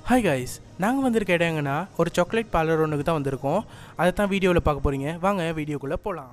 hi guys நாங்கள் வந்திருக்க இடம் எங்கன்னா ஒரு சாக்லேட் பார்லர் ஒன்றுக்கு தான் வந்திருக்கோம் அதை தான் வீடியோவில் பார்க்க போகிறீங்க வாங்க வீடியோக்குள்ளே போகலாம்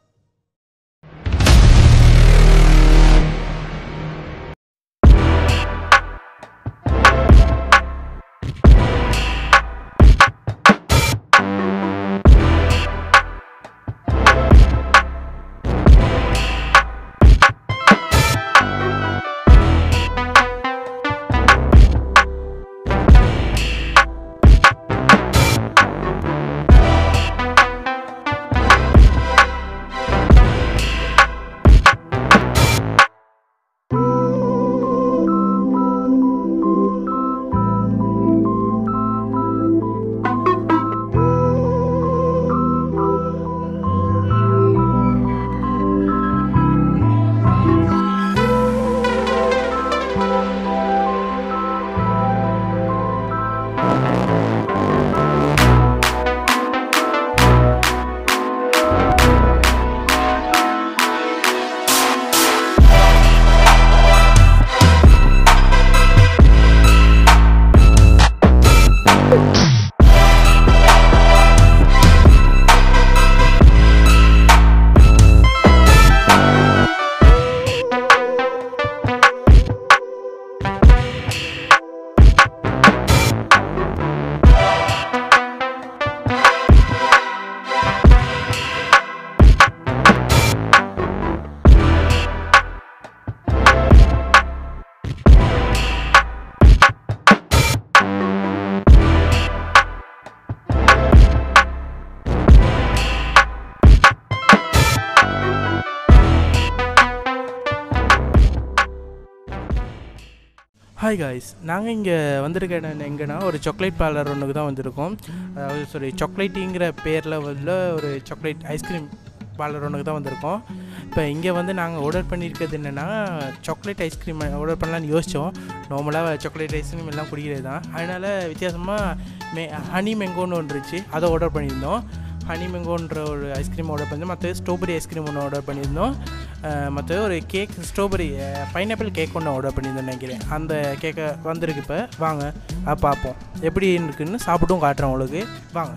ஹாய் காய்ஸ் நாங்கள் இங்கே வந்திருக்க இடம் எங்கன்னா ஒரு சாக்லேட் பார்லர் ஒன்றுக்கு தான் வந்திருக்கோம் அதாவது சாரி சாக்லேட்டிங்கிற பேரில் உள்ள ஒரு சாக்லேட் ஐஸ்கிரீம் பார்லர் ஒன்றுக்கு தான் வந்திருக்கோம் இப்போ இங்கே வந்து நாங்கள் ஆர்டர் பண்ணியிருக்கிறது என்னென்னா சாக்லேட் ஐஸ்கிரீம் ஆர்டர் பண்ணலான்னு யோசித்தோம் நார்மலாக சாக்லேட் ஐஸ்கிரீம் எல்லாம் குடிக்கிறது தான் அதனால் வித்தியாசமாக மே ஹனி மெங்கோன்னு ஒன்று இருந்துச்சு அதை ஆர்டர் பண்ணியிருந்தோம் ஹனி மெங்கோன்ற ஒரு ஐஸ்கிரீம் ஆர்டர் பண்ணியிருந்தோம் மற்ற ஸ்ட்ராபெரி ஐஸ்கிரீம் ஒன்று ஆர்டர் பண்ணியிருந்தோம் மற்ற ஒரு கேக் ஸ்ட்ராபெரி பைனாப்பிள் கேக் ஒன்று ஆர்டர் பண்ணியிருந்தேன் நினைக்கிறேன் அந்த கேக்கை வந்திருக்கு இப்போ வாங்க அதை பார்ப்போம் எப்படி இருக்குன்னு சாப்பிட்டும் காட்டுறேன் உங்களுக்கு வாங்க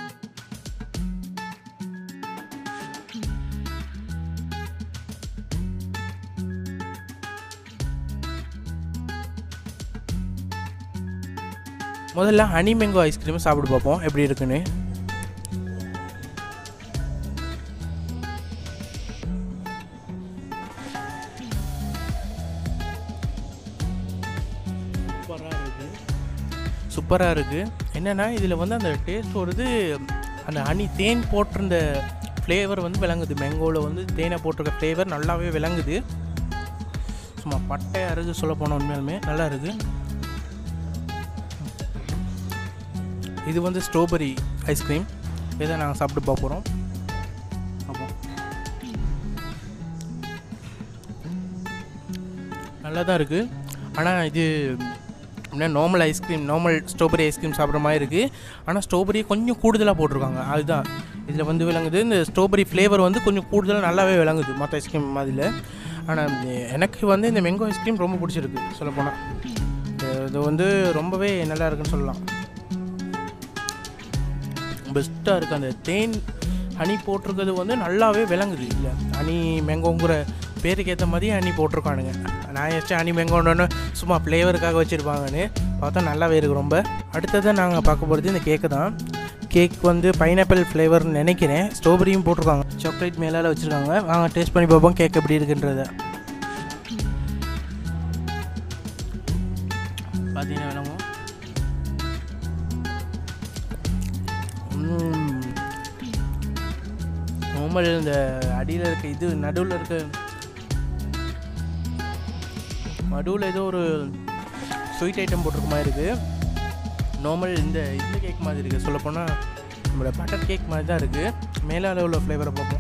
முதல்ல ஹனி மேங்கோ ஐஸ்கிரீம் சாப்பிட்டு பார்ப்போம் எப்படி இருக்குன்னு சூப்பராக இருக்குது சூப்பராக இருக்குது என்னென்னா இதில் வந்து அந்த டேஸ்ட் வருது அந்த ஹனி தேன் போட்டிருந்த ஃப்ளேவர் வந்து விளங்குது மேங்கோவில் வந்து தேனை போட்டிருக்க ஃப்ளேவர் நல்லாவே விளங்குது சும்மா பட்டையாக இருக்குது சொல்ல போனால் உண்மையாலுமே நல்லா இருக்குது இது வந்து ஸ்ட்ராபெரி ஐஸ்கிரீம் இதை நாங்கள் சாப்பிட்டு பார்க்க போகிறோம் ஆமாம் நல்லா தான் இருக்குது ஆனால் இது என்ன normal ice cream normal strawberry ice cream சாப்பிட்ற மாதிரி இருக்குது ஆனால் ஸ்ட்ராபெரி கொஞ்சம் கூடுதலாக போட்டிருக்காங்க அதுதான் இதில் வந்து விளங்குது இந்த ஸ்ட்ராபெரி ஃப்ளேவர் வந்து கொஞ்சம் கூடுதலாக நல்லாவே விளங்குது மற்ற ஐஸ்கிரீம் மாதிரில ஆனால் எனக்கு வந்து இந்த மெங்கோ ஐஸ்கிரீம் ரொம்ப பிடிச்சிருக்கு சொல்லப்போனால் இது வந்து ரொம்பவே நல்லா இருக்குன்னு சொல்லலாம் பெஸ்ட்டாக இருக்குது அந்த தேன் ஹனி போட்டிருக்கிறது வந்து நல்லாவே விளங்குது இல்லை ஹனி மேங்கோங்கிற பேருக்கு ஏற்ற மாதிரி ஹனி போட்டிருக்கானுங்க நான் யோசிச்சேன் ஹனி மேங்கோன்னு சும்மா ஃப்ளேவருக்காக வச்சுருப்பாங்கன்னு பார்த்தா நல்லாவே இருக்குது ரொம்ப அடுத்ததான் நாங்கள் பார்க்க போகிறது இந்த கேக்கு தான் கேக் வந்து பைனாப்பிள் ஃப்ளேவர்னு நினைக்கிறேன் ஸ்ட்ராபெரியும் போட்டிருக்காங்க சாக்லேட் மேலால் வச்சுருக்காங்க வாங்க டேஸ்ட் பண்ணி பார்ப்போம் கேக் எப்படி இருக்குன்றத பார்த்தீங்கன்னா விளங்கும் நார்மல் இந்த அடியில் இருக்க இது நடுவில் இருக்க நடுவில் ஏதோ ஒரு ஸ்வீட் ஐட்டம் போட்டிருக்க மாதிரி இருக்குது நார்மல் இந்த இந்த கேக் மாதிரி இருக்குது சொல்லப்போனால் நம்மளோட பட்டர் கேக் மாதிரி தான் இருக்குது மேலால் உள்ள ஃப்ளேவரை பார்ப்போம்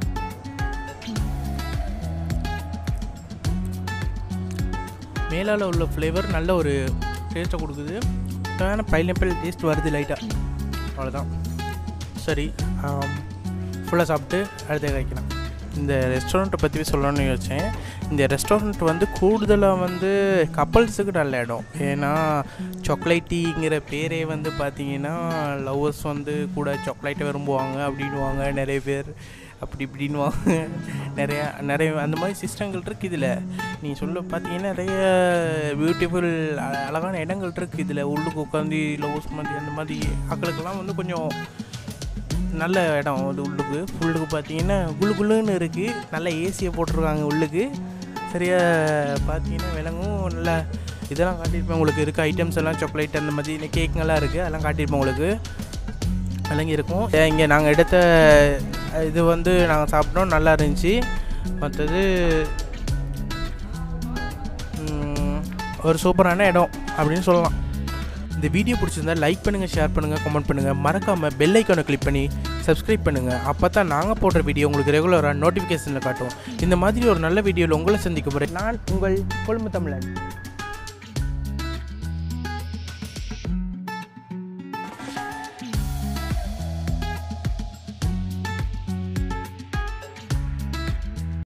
மேலால் உள்ள ஃப்ளேவர் நல்ல ஒரு டேஸ்ட்டை கொடுக்குது பைனாப்பிள் டேஸ்ட் வருது லைட்டாக அவ்வளோதான் சரி ஃபுல்லாக சாப்பிட்டு அடுத்த வைக்கலாம் இந்த ரெஸ்டாரண்ட்டை பற்றி சொல்லணும்னு யோசித்தேன் இந்த ரெஸ்டாரண்ட் வந்து கூடுதலாக வந்து கப்பல்ஸுக்கு நல்ல இடம் ஏன்னா சாக்லேட்டிங்கிற பேரே வந்து பார்த்தீங்கன்னா லவ்வர்ஸ் வந்து கூட சாக்லேட்டை விரும்புவாங்க அப்படின்வாங்க நிறைய பேர் அப்படி இப்படின்வாங்க நிறையா நிறைய அந்த மாதிரி சிஸ்டங்கள் இருக்குது இதில் நீ சொல்ல பார்த்தீங்கன்னா நிறைய பியூட்டிஃபுல் அழகான இடங்கள் இருக்குது இதில் உள்ளுக்கு உட்காந்து லவ்வர்ஸ் மாதிரி அந்த மாதிரி ஆக்களுக்கெல்லாம் வந்து கொஞ்சம் நல்ல இடம் அது உள்ளுக்கு உள்ளுக்கு பார்த்தீங்கன்னா குளு குளுன்னு இருக்குது நல்ல ஏசியை போட்டிருக்காங்க உள்ளுக்கு சரியாக பார்த்தீங்கன்னா விலங்கும் நல்லா இதெல்லாம் காட்டியிருப்பேன் உங்களுக்கு இருக்க ஐட்டம்ஸ் எல்லாம் சாக்லேட் அந்த மாதிரி கேக்குங்கெல்லாம் இருக்குது அதெல்லாம் காட்டியிருப்பேன் உங்களுக்கு விளங்கி இருக்கும் இங்கே நாங்கள் எடுத்த இது வந்து நாங்கள் சாப்பிட்டோம் நல்லா இருந்துச்சு மற்றது ம், ஒரு சூப்பரான இடம் அப்படின்னு சொல்லலாம் இந்த வீடியோ பிடிச்சிருந்தா லைக் பண்ணுங்கள் ஷேர் பண்ணுங்கள் கமெண்ட் பண்ணுங்கள் மறக்காமல் பெல் ஐக்கானை கிளிக் பண்ணி சப்ஸ்கிரைப் பண்ணுங்கள் அப்போ தான் நாங்கள் போடுற வீடியோ உங்களுக்கு ரெகுலராக நோட்டிஃபிகேஷனில் காட்டும் இந்த மாதிரி ஒரு நல்ல வீடியோவில் உங்களை சந்திக்க போகிறேன் நான் உங்கள் கொழும்பு தமிழன்